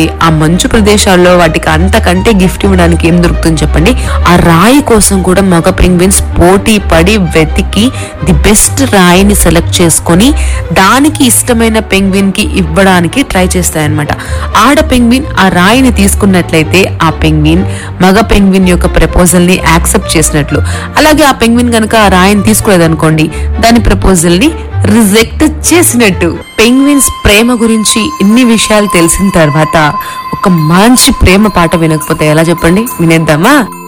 వెళ్ళిపోతే ఆ మంచు ప్రదేశాల్లో వాటికి అంతకంటే గిఫ్ట్ ఇవ్వడానికి ఏం దొరుకుతుంది చెప్పండి ఆ రాయి కోసం కూడా మగ పెంగ్విన్స్ పోటీ పడి వెతికి ది బెస్ట్ రాయిని సెలెక్ట్ చేసుకొని దానికి ఇష్టమైన పెంగ్విన్ కి ఇవ్వడానికి ట్రై చేస్తాయన్నమాట ఆడ పెంగ్విన్ ఆ రాయిని తీసుకున్నట్లయితే ఆ పెంగ్విన్ మగ పెంగ్విన్ యొక్క ప్రపోజల్ ని యాక్సెప్ట్ చేసినట్లు అలాగే ఆ పెంగ్విన్ కనుక ఆ రాయిని తీసుకోలేదనుకోండి దాని ప్రపోజల్ ని రిజెక్ట్ చేసినట్టు పెంగ్విన్స్ ప్రేమ గురించి ఇన్ని విషయాలు తెలిసిన తర్వాత ఒక మంచి ప్రేమ పాట వినకపోతే ఎలా చెప్పండి వినేద్దామా